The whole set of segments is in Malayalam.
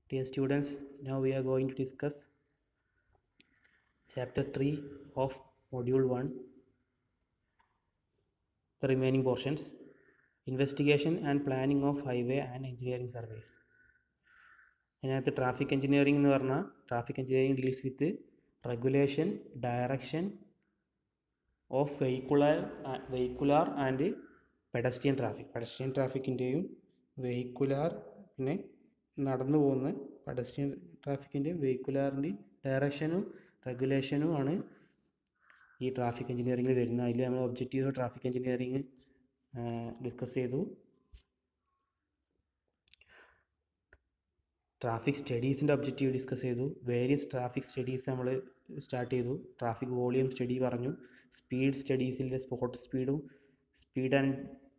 Dear students, now we are going to discuss chapter 3 of module 1, the remaining portions investigation and planning of highway and engineering surveys. അതിനകത്ത് ട്രാഫിക് എഞ്ചിനീയറിംഗ് എന്ന് പറഞ്ഞാൽ traffic engineering deals with regulation direction of vehicular vehicular and pedestrian traffic pedestrian ട്രാഫിക്കിൻ്റെയും വെഹിക്കുലാർ പിന്നെ നടന്നു പോകുന്ന പെഡസ്ട്രിയൻ ട്രാഫിക്കിൻ്റെയും വെഹിക്കുലാറിൻ്റെയും ഡയറക്ഷനും റെഗുലേഷനും ആണ് ഈ ട്രാഫിക് എഞ്ചിനീയറിംഗിൽ വരുന്നത് അതിൽ നമ്മൾ ഒബ്ജക്റ്റീവ് ട്രാഫിക് എഞ്ചിനീയറിംഗ് ഡിസ്കസ് ചെയ്തു ട്രാഫിക് സ്റ്റഡീസിൻ്റെ ഒബ്ജക്റ്റീവ് ഡിസ്കസ് ചെയ്തു വേരിയസ് ട്രാഫിക് സ്റ്റഡീസ് നമ്മൾ സ്റ്റാർട്ട് ചെയ്തു ട്രാഫിക് വോളിയം സ്റ്റഡി പറഞ്ഞു സ്പീഡ് സ്റ്റഡീസിൻ്റെ സ്പോട്ട് സ്പീഡും സ്പീഡ് ആൻഡ്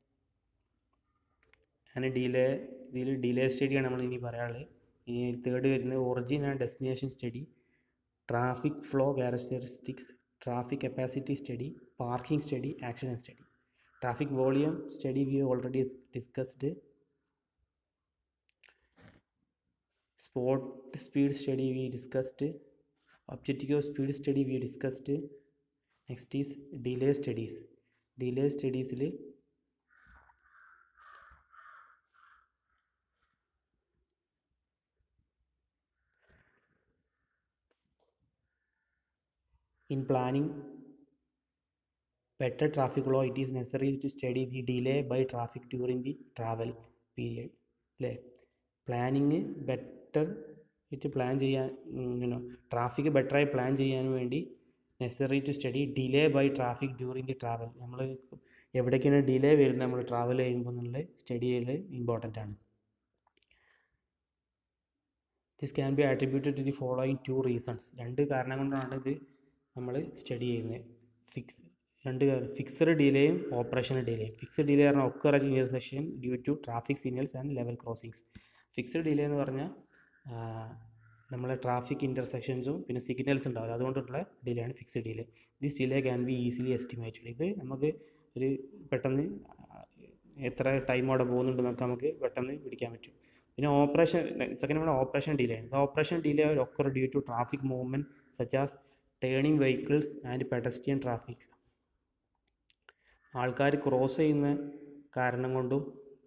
ആൻഡ് ഡിലേ ഇതിൽ ഡിലേ സ്റ്റഡിയാണ് നമ്മൾ ഇനി പറയാനുള്ളത് ഇനി തേർഡ് വരുന്നത് origin and destination study traffic flow characteristics traffic capacity study parking study accident study traffic volume study we already discussed spot speed study we discussed objective of speed study we discussed next is delay studies delay studies ൽ in planning better traffic law it is necessary to study the delay by traffic during the travel period അല്ലേ പ്ലാനിങ് ബെറ്റർ ഇറ്റ് പ്ലാൻ ചെയ്യാൻ യുനോ ട്രാഫിക് ബെറ്ററായി പ്ലാൻ ചെയ്യാൻ വേണ്ടി necessary to study delay by traffic during the travel നമ്മൾ എവിടേക്കാണ് ഡിലേ വരുന്നത് നമ്മൾ ട്രാവൽ ചെയ്യുമ്പോൾ എന്നുള്ള സ്റ്റഡിയിൽ ഇമ്പോർട്ടൻ്റ് ആണ് this can be attributed to the following two reasons രണ്ട് കാരണം കൊണ്ടാണ് ഇത് നമ്മൾ സ്റ്റഡി ചെയ്യുന്നത് ഫിക്സ് രണ്ട് ഫിക്സഡ് ഡിലേയും ഓപ്പറേഷണൽ ഡിലേയും ഫിക്സഡ് ഡിലേ പറഞ്ഞാൽ occur at intersection due to traffic signals and level crossings fixed delay എന്ന് പറഞ്ഞാൽ നമ്മളെ ട്രാഫിക് ഇൻ്റർസെക്ഷൻസും പിന്നെ സിഗ്നൽസ് ഉണ്ടാവില്ല അതുകൊണ്ടുള്ള ഡിലേ ആണ് fixed delay this delay can be easily estimated ഇത് നമുക്ക് ഒരു പെട്ടെന്ന് എത്ര ടൈം അവിടെ പോകുന്നുണ്ടെന്നൊക്കെ നമുക്ക് പെട്ടെന്ന് പിടിക്കാൻ പറ്റും പിന്നെ ഓപ്പറേഷൻ സെക്കൻഡ് നമ്മുടെ ഓപ്പറേഷൻ ഡിലേ ആണ് operation delay occur due to traffic movement such as turning vehicles and pedestrian traffic ആൾക്കാർ ക്രോസ് ചെയ്യുന്ന കാരണം കൊണ്ടും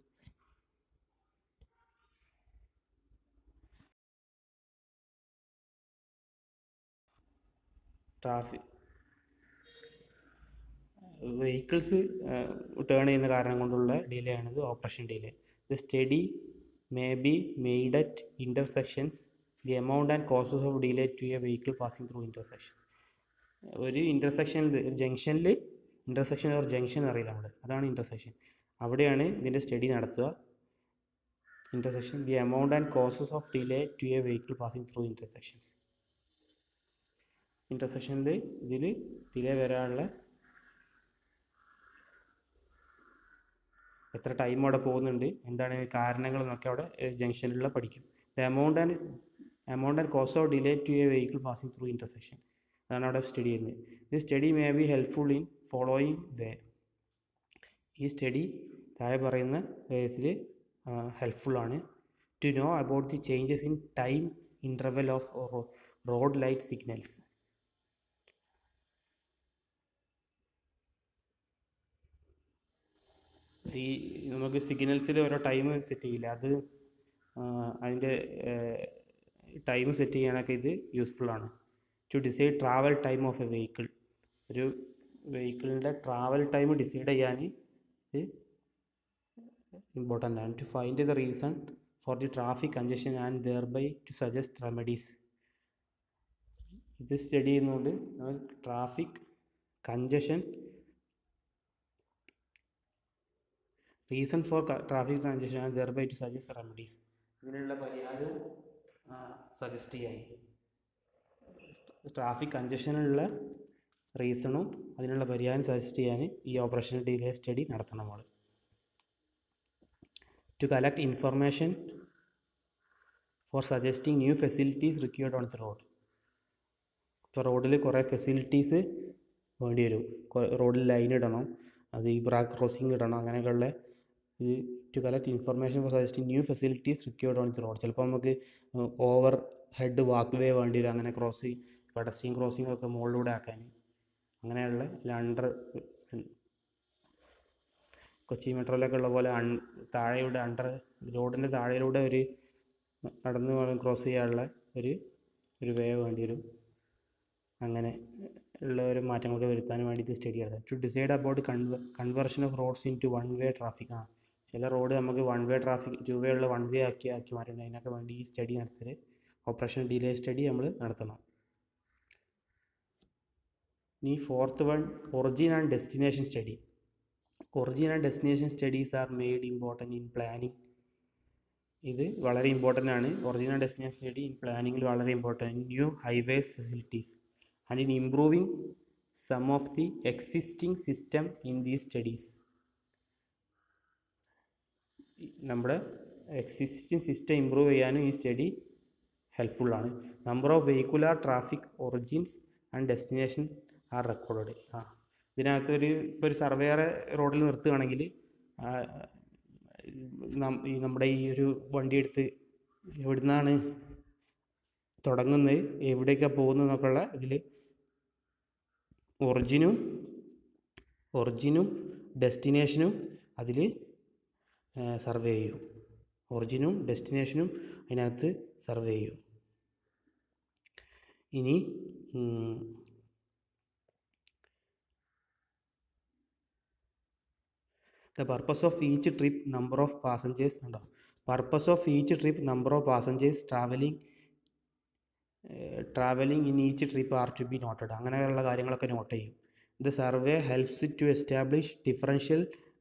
ട്രാഫിക് വെഹിക്കിൾസ് ടേൺ ചെയ്യുന്ന കാരണം കൊണ്ടുള്ള ഡിലേ ആണിത് operation delay the study may be made at intersections the amount and causes of delay to a vehicle passing through intersections ഒരു ഇൻ്റർസെക്ഷനിൽ ജംഗ്ഷനിൽ ഇൻ്റർസെക്ഷൻ ഓർ ജംഗ്ഷൻ അറിയില്ല നമ്മൾ അതാണ് ഇൻ്റർസെക്ഷൻ അവിടെയാണ് ഇതിൻ്റെ സ്റ്റഡി നടത്തുക intersection the amount and causes of delay to a vehicle passing through intersections ഇൻ്റർസെക്ഷനിൽ ഇതിൽ ഡിലേ വരാനുള്ള എത്ര ടൈം അവിടെ പോകുന്നുണ്ട് എന്താണ് കാരണങ്ങൾ എന്നൊക്കെ അവിടെ ജംഗ്ഷനിലുള്ള പഠിക്കും the amount and amount and cause of delay to a vehicle passing through intersection അതാണ് അവിടെ സ്റ്റഡി ചെയ്യുന്നത് the study may be helpful in following way ഈ സ്റ്റഡി താഴെ പറയുന്ന വേസിൽ ഹെൽപ്ഫുള്ളാണ് to know about the changes in time interval of road light signals ഈ നമുക്ക് സിഗ്നൽസിൽ ഓരോ ടൈം സെറ്റ് ചെയ്യില്ല അത് അതിൻ്റെ ടൈം സെറ്റ് ചെയ്യാനൊക്കെ ഇത് യൂസ്ഫുള്ളാണ് to decide travel time of a vehicle ഒരു വെഹിക്കിളിൻ്റെ ട്രാവൽ ടൈം ഡിസൈഡ് ചെയ്യാൻ ഇത് ഇമ്പോർട്ടൻ്റ് ആണ് to find the reason for the traffic congestion and thereby to suggest remedies ഇത് സ്റ്റഡി ചെയ്യുന്നതുകൊണ്ട് നമ്മൾ traffic congestion reason for traffic congestion and thereby to suggest remedies ഇതിനുള്ള പരിഹാരവും സജസ്റ്റ് ചെയ്യാൻ ട്രാഫിക് കഞ്ചഷനുള്ള റീസണും അതിനുള്ള പരിഹാരം സജസ്റ്റ് ചെയ്യാൻ ഈ ഓപ്പറേഷൻ ഡിലേ സ്റ്റഡി നടത്തണം നമ്മൾ to collect information for suggesting new facilities required on the road ഇപ്പോൾ റോഡിൽ കുറേ ഫെസിലിറ്റീസ് വേണ്ടി വരും റോഡിൽ ലൈൻ ഇടണം അത് ഈ ബ്രാ ക്രോസിങ് ഇടണം അങ്ങനെയൊക്കെയുള്ള ഇത് to collect information for suggesting new facilities required on the road ചിലപ്പോൾ നമുക്ക് ഓവർ ഹെഡ് വാക്ക് വേ വേണ്ടി വരും അങ്ങനെ ക്രോസ് പെഡസ്ട്രിയൻ ക്രോസിംഗ് ഒക്കെ മുകളിലൂടെ ആക്കാൻ അങ്ങനെയുള്ള അണ്ടർ കൊച്ചി മെട്രോയിലൊക്കെ ഉള്ള പോലെ അൺ താഴെയുടെ അണ്ടർ റോഡിൻ്റെ താഴെയിലൂടെ ഒരു നടന്ന് വേണം ക്രോസ് ചെയ്യാനുള്ള ഒരു ഒരു വേ വേണ്ടി വരും അങ്ങനെ ഉള്ള ഒരു മാറ്റങ്ങളൊക്കെ വരുത്താൻ വേണ്ടി ഇത് സ്റ്റഡി ചെയ്തത് to decide about con conversion of roads into one way traffic ആ ചില റോഡ് നമുക്ക് one way traffic two way ഉള്ള വൺ വേ ആക്കി ആക്കി മാറ്റേണ്ടത് അതിനൊക്കെ വേണ്ടി ഈ സ്റ്റഡി നടത്തൽ ഓപ്പറേഷൻ ഡിലേ സ്റ്റഡി നമ്മൾ നടത്തണം ഇനി fourth one origin and destination study origin and destination studies are made important in planning ഇത് വളരെ ഇമ്പോർട്ടൻ്റ് ആണ് ഒറിജിനൽ ഡെസ്റ്റിനേഷൻ സ്റ്റഡി ഇൻ പ്ലാനിങ്ങിൽ വളരെ important new highways facilities and in improving some of the existing system in the studies നമ്മുടെ എക്സിസ്റ്റിംഗ് സിസ്റ്റം ഇമ്പ്രൂവ് ചെയ്യാനും ഈ സ്റ്റഡി ഹെൽപ്ഫുള്ളാണ് number of vehicular traffic origins and destination are record ആ ഇതിനകത്ത് ഒരു ഇപ്പോൾ ഒരു സർവേറെ റോഡിൽ നിർത്തുകയാണെങ്കിൽ ഈ നമ്മുടെ ഈ ഒരു വണ്ടി എടുത്ത് എവിടുന്നാണ് തുടങ്ങുന്നത് എവിടേക്കാണ് പോകുന്നത് എന്നൊക്കെയുള്ള ഇതിൽ ഒറിജിനും ഒറിജിനും ഡെസ്റ്റിനേഷനും അതിൽ സർവേ ചെയ്യും ഒറിജിനും ഡെസ്റ്റിനേഷനും അതിനകത്ത് സർവേ ചെയ്യും ഇനി the purpose of each trip number of passengers ഉണ്ടോ purpose of each trip number of passengers travelling travelling in each trip are to be noted അങ്ങനെയുള്ള കാര്യങ്ങളൊക്കെ നോട്ട് ചെയ്യും the survey helps to establish differential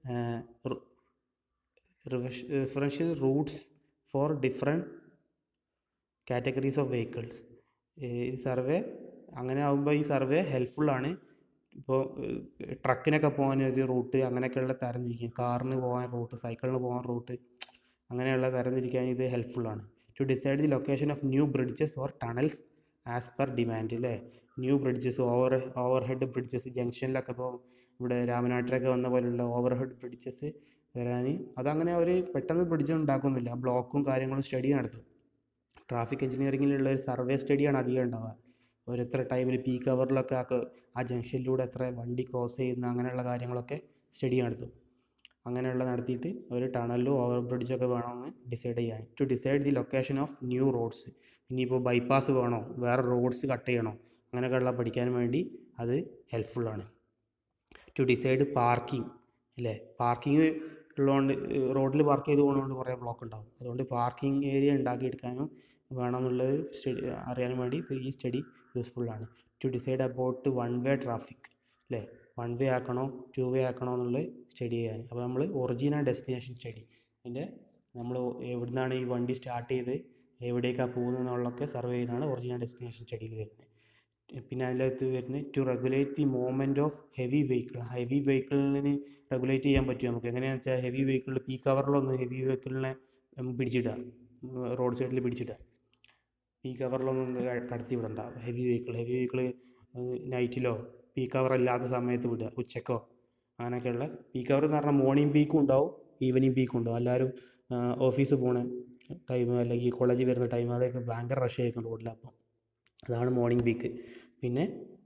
differential routes for different categories of vehicles ഈ സർവേ അങ്ങനെ ആകുമ്പോൾ ഈ സർവേ ഹെൽപ്ഫുള്ളാണ് ഇപ്പോൾ ട്രക്കിനൊക്കെ പോകാൻ ഒരു റൂട്ട് അങ്ങനെയൊക്കെയുള്ള തരംതിരിക്കും കാറിന് പോകാൻ റൂട്ട് സൈക്കിളിന് പോകാൻ റൂട്ട് അങ്ങനെയുള്ള തരംതിരിക്കാൻ ഇത് ഹെൽപ്ഫുള്ളാണ് to decide the location of new bridges or tunnels as per demand അല്ലേ new bridges over overhead bridges ജംഗ്ഷനിലൊക്കെ ഇപ്പോൾ ഇവിടെ രാമനാട്ടിലൊക്കെ വന്ന പോലെയുള്ള ഓവർ ഹെഡ് ബ്രിഡ്ജസ് വരാൻ അതങ്ങനെ അവർ പെട്ടെന്ന് ബ്രിഡ്ജ് ഉണ്ടാക്കുന്നില്ല ബ്ലോക്കും കാര്യങ്ങളും സ്റ്റഡി നടത്തും ട്രാഫിക് എഞ്ചിനീയറിങ്ങിലുള്ള ഒരു സർവേ സ്റ്റഡിയാണ് അധികം ഉണ്ടാവുക ഒരു എത്ര ടൈമിൽ പീക്ക് അവറിലൊക്കെ ആ ആ ജംഗ്ഷനിലൂടെ എത്ര വണ്ടി ക്രോസ് ചെയ്യുന്ന അങ്ങനെയുള്ള കാര്യങ്ങളൊക്കെ സ്റ്റഡി നടത്തും അങ്ങനെയുള്ള നടത്തിയിട്ട് ഒരു ടണലും ഓവർ ബ്രിഡ്ജൊക്കെ വേണമെന്ന് ഡിസൈഡ് ചെയ്യാൻ to decide the location of new roads ഇനിയിപ്പോൾ ബൈപ്പാസ് വേണോ വേറെ റോഡ്സ് കട്ട് ചെയ്യണോ അങ്ങനെയൊക്കെയുള്ള പഠിക്കാൻ വേണ്ടി അത് ഹെൽപ്ഫുള്ളാണ് ടു ഡിസൈഡ് പാർക്കിംഗ് അല്ലേ പാർക്കിംഗ് ഉള്ളതുകൊണ്ട് റോഡിൽ പാർക്ക് ചെയ്ത് പോകുന്നതുകൊണ്ട് കുറേ ബ്ലോക്ക് ഉണ്ടാകും അതുകൊണ്ട് പാർക്കിംഗ് ഏരിയ ഉണ്ടാക്കിയെടുക്കാനും വേണമെന്നുള്ളത് സ്റ്റഡി അറിയാൻ വേണ്ടി ഈ സ്റ്റഡി യൂസ്ഫുള്ളാണ് to decide about one way traffic അല്ലേ വൺ വേ ആക്കണോ ടു വേ ആക്കണോ എന്നുള്ളത് സ്റ്റഡി ചെയ്യാൻ അപ്പോൾ നമ്മൾ ഒറിജിനൽ ഡെസ്റ്റിനേഷൻ സ്റ്റഡി അതിൻ്റെ നമ്മൾ എവിടുന്നാണ് ഈ വണ്ടി സ്റ്റാർട്ട് ചെയ്ത് എവിടേക്കാണ് പോകുന്നത് എന്നുള്ളതൊക്കെ സർവേ ചെയ്യുന്നതാണ് ഒറിജിനൽ ഡെസ്റ്റിനേഷൻ സ്റ്റഡിയിൽ വരുന്നത് പിന്നെ അതിനകത്ത് വരുന്നത് to regulate the movement of heavy vehicle heavy വെഹിക്കിളിന് റെഗുലേറ്റ് ചെയ്യാൻ പറ്റും നമുക്ക് എങ്ങനെയാണെന്ന് വെച്ചാൽ ഹെവി വെഹിക്കിൾ പീക്ക് അവറിലൊന്ന് ഹെവി വെഹിക്കിളിനെ പിടിച്ചിടുക റോഡ് സൈഡിൽ പിടിച്ചിടുക പീക്ക് അവറിലൊന്നും കടത്തി വിടണ്ട ഹെവി വെഹിക്കിൾ ഹെവി വെഹിക്കിൾ നൈറ്റിലോ പീക്ക് അവർ അല്ലാത്ത സമയത്ത് വിടുക ഉച്ചക്കോ അങ്ങനെയൊക്കെയുള്ള പീക്ക് അവർ എന്ന് പറഞ്ഞാൽ മോർണിംഗ് പീക്കും ഉണ്ടാവും ഈവനിങ് പീക്കും ഉണ്ടാവും എല്ലാവരും ഓഫീസ് പോണ ടൈം അല്ലെങ്കിൽ കോളേജിൽ വരുന്ന ടൈം അതൊക്കെ ഭയങ്കര റഷ് ആയിരിക്കും റോഡിൽ അപ്പം അതാണ് മോർണിംഗ് പീക്ക് പിന്നെ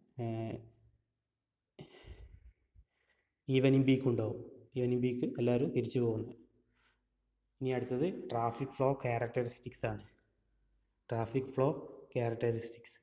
ഈവനിങ് പീക്ക് ഉണ്ടാവും ഈവനിങ് പീക്ക് എല്ലാവരും തിരിച്ചു പോകുന്നു ഇനി അടുത്തത് ട്രാഫിക് ഫ്ലോ ക്യാരക്ടറിസ്റ്റിക്സ് ആണ് traffic flow characteristics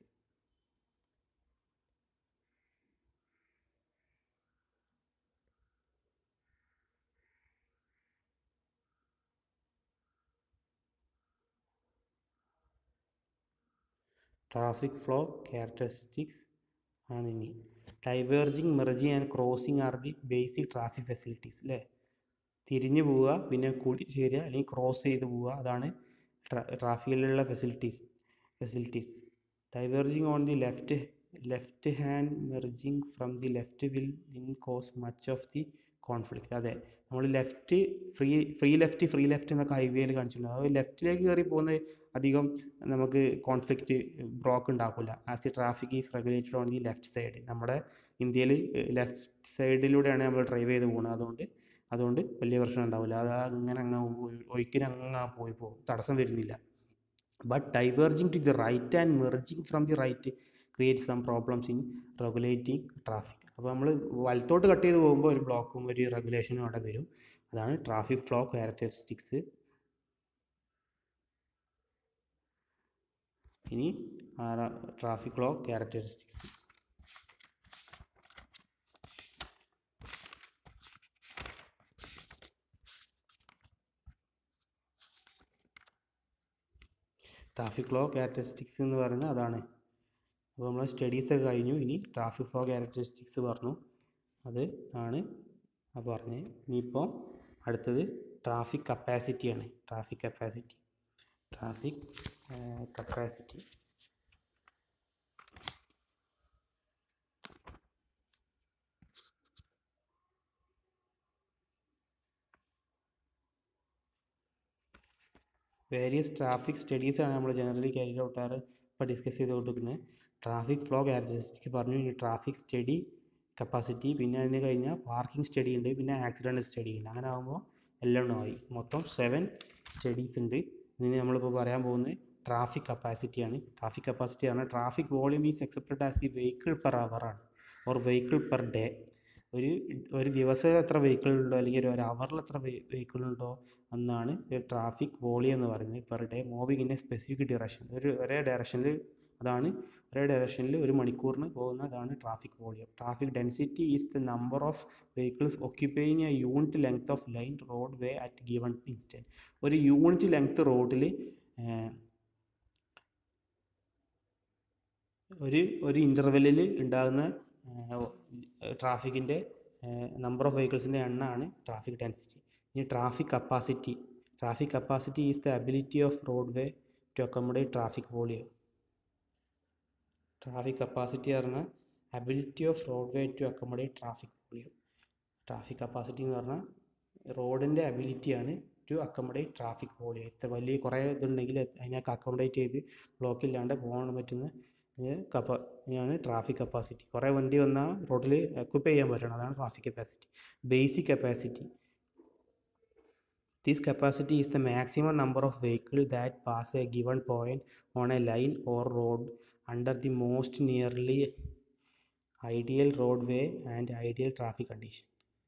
traffic flow characteristics ആണ് ഇനി diverging merging and crossing are the basic traffic facilities അല്ലേ തിരിഞ്ഞു പോവുക പിന്നെ കൂടിച്ചേരുക അല്ലെങ്കിൽ ക്രോസ് ചെയ്ത് പോവുക അതാണ് ട്രാഫിക്കിലുള്ള facilities facilities diverging on the left left hand merging from the left will in cause much of the conflict അതെ നമ്മൾ left free free left free left എന്നൊക്കെ ഹൈവേയിൽ കാണിച്ചിട്ടുണ്ട് അത് ലെഫ്റ്റിലേക്ക് കയറി പോകുന്ന അധികം നമുക്ക് കോൺഫ്ലിക്റ്റ് ബ്ലോക്ക് ഉണ്ടാക്കില്ല as the traffic is regulated on the left side നമ്മുടെ ഇന്ത്യയിൽ ലെഫ്റ്റ് സൈഡിലൂടെയാണ് നമ്മൾ ഡ്രൈവ് ചെയ്ത് പോകുന്നത് അതുകൊണ്ട് അതുകൊണ്ട് വലിയ പ്രശ്നം ഉണ്ടാവില്ല അത് അങ്ങനെ അങ്ങ് ഒഴുക്കിന് അങ്ങ് പോയി പോകും തടസ്സം വരുന്നില്ല but diverging to the right and merging from the right create some problems in regulating traffic അപ്പോൾ നമ്മൾ വലത്തോട്ട് കട്ട് ചെയ്ത് പോകുമ്പോൾ ഒരു ബ്ലോക്കും ഒരു റെഗുലേഷനും അവിടെ വരും അതാണ് ട്രാഫിക് ഫ്ലോ ക്യാരക്ടറിസ്റ്റിക്സ് ഇനി traffic flow characteristics traffic flow characteristics എന്ന് പറയുന്നത് അതാണ് അപ്പോൾ നമ്മൾ സ്റ്റഡീസ് ഒക്കെ കഴിഞ്ഞു ഇനി ട്രാഫിക് ഫ്ലോ ക്യാരക്ടറിസ്റ്റിക്സ് പറഞ്ഞു അത് ആണ് ആ പറഞ്ഞത് ഇനിയിപ്പോൾ അടുത്തത് ട്രാഫിക് കപ്പാസിറ്റിയാണ് traffic capacity traffic capacity various traffic സ്റ്റഡീസാണ് നമ്മൾ ജനറലി ക്യാരി ഔട്ടാറ് ഇപ്പോൾ ഡിസ്കസ് ചെയ്തുകൊണ്ടിരിക്കുന്നത് ട്രാഫിക് ഫ്ലോ ക്യാരക്ടറിസ്റ്റിക് പറഞ്ഞു ഇനി ട്രാഫിക് സ്റ്റഡി കപ്പാസിറ്റി പിന്നെ അതിന് കഴിഞ്ഞാൽ പാർക്കിംഗ് സ്റ്റഡി ഉണ്ട് പിന്നെ ആക്സിഡൻറ്റ് സ്റ്റഡി ഉണ്ട് അങ്ങനെ ആകുമ്പോൾ എല്ലാം ആയി മൊത്തം സെവൻ സ്റ്റഡീസ് ഉണ്ട് ഇതിന് നമ്മളിപ്പോൾ പറയാൻ പോകുന്നത് ട്രാഫിക് കപ്പാസിറ്റിയാണ് ട്രാഫിക് കപ്പാസിറ്റി ആണ് traffic volume is accepted as the vehicle per hour ആണ് ഓർ വെഹിക്കിൾ പെർ ഡേ ഒരു ഒരു ദിവസം എത്ര വെഹിക്കിൾ ഉണ്ടോ അല്ലെങ്കിൽ ഒരു അവറിൽ എത്ര വെഹിക്കിൾ ഉണ്ടോ എന്നാണ് ട്രാഫിക് വോളിയം എന്ന് പറയുന്നത് per day moving in a specific direction ഒരു ഒരേ ഡയറക്ഷനിൽ അതാണ് ഒരേ ഡയറക്ഷനിൽ ഒരു മണിക്കൂറിന് പോകുന്നതാണ് traffic volume traffic density is the number of vehicles occupying a unit length of line roadway at given instant ഒരു യൂണിറ്റ് ലെങ്ത് റോഡിൽ ഒരു ഒരു ഇൻ്റർവെല്ലിൽ ഉണ്ടാകുന്ന ട്രാഫിക്കിൻ്റെ നമ്പർ ഓഫ് വെഹിക്കിൾസിൻ്റെ എണ്ണമാണ് ട്രാഫിക് ഡെൻസിറ്റി ഇനി traffic capacity traffic capacity is the ability of roadway to accommodate traffic volume traffic capacity പറഞ്ഞാൽ ability of roadway to accommodate traffic volume traffic capacity എന്ന് പറഞ്ഞാൽ റോഡിൻ്റെ അബിലിറ്റിയാണ് ടു അക്കോമഡേറ്റ് ട്രാഫിക് വോളിയം ഇത്ര വലിയ കുറേ ഇതുണ്ടെങ്കിൽ അതിനൊക്കെ അക്കോമഡേറ്റ് ചെയ്ത് ബ്ലോക്ക് ഇല്ലാണ്ട് പോകാൻ പറ്റുന്ന കപ്പ ആണ് ട്രാഫിക് കപ്പാസിറ്റി കുറേ വണ്ടി വന്നാൽ റോഡിൽ എക്വിപ്പ് ചെയ്യാൻ പറ്റണം അതാണ് traffic capacity basic capacity this capacity is the maximum number of vehicle that pass a given point on a line or road under the most nearly ideal roadway and ideal traffic condition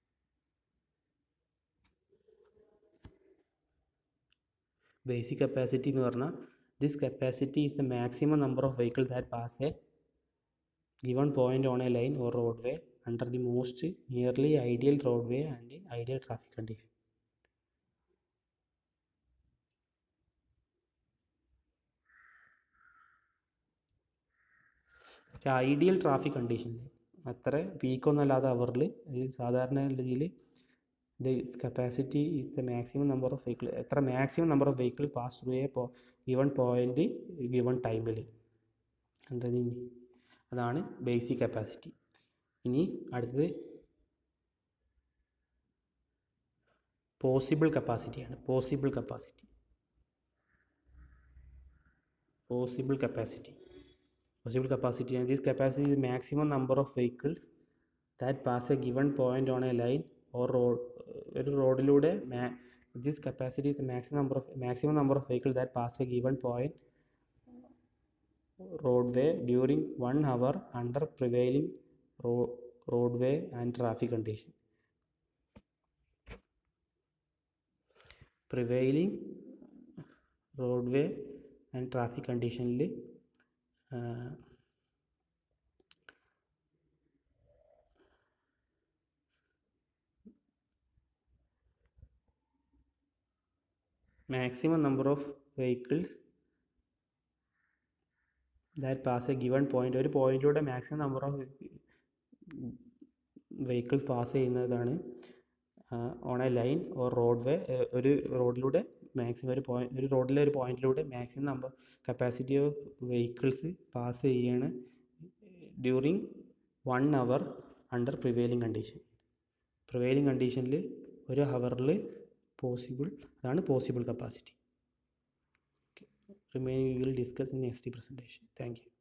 basic capacity എന്ന് പറഞ്ഞാൽ this capacity is the maximum number of vehicle that pass a given point on a line or roadway under the most nearly ideal roadway and ideal traffic condition ideal traffic കണ്ടീഷനിൽ അത്ര വീക്കൊന്നും അല്ലാത്ത അവറിൽ സാധാരണ രീതിയിൽ the capacity is the maximum number of vehicle എത്ര maximum number of vehicle pass through a given point given ടൈമിൽ കണ്ടത് അതാണ് ബേസിക് കപ്പാസിറ്റി ഇനി അടുത്തത് പോസിബിൾ കപ്പാസിറ്റിയാണ് possible capacity possible capacity possible capacity and this capacity is maximum number of vehicles that pass a given point on a line or road ഒരു റോഡിലൂടെ this capacity is maximum number of maximum number of vehicle that pass a given point roadway during one hour under prevailing roadway and traffic condition prevailing roadway and traffic കണ്ടീഷനിൽ maximum number of vehicles that pass a given point ഒരു പോയിന്റിലൂടെ maximum number of vehicles pass ചെയ്യുന്നതാണ് on a line or roadway ഒരു റോഡിലൂടെ മാക്സിമം ഒരു പോയിന്റ് ഒരു റോഡിലെ ഒരു പോയിന്റിലൂടെ maximum number capacity of vehicles pass ചെയ്യാണ് during one hour under prevailing condition prevailing കണ്ടീഷനിൽ ഒരു ഹവറിൽ പോസിബിൾ അതാണ് possible capacity remaining will discuss in next presentation thank U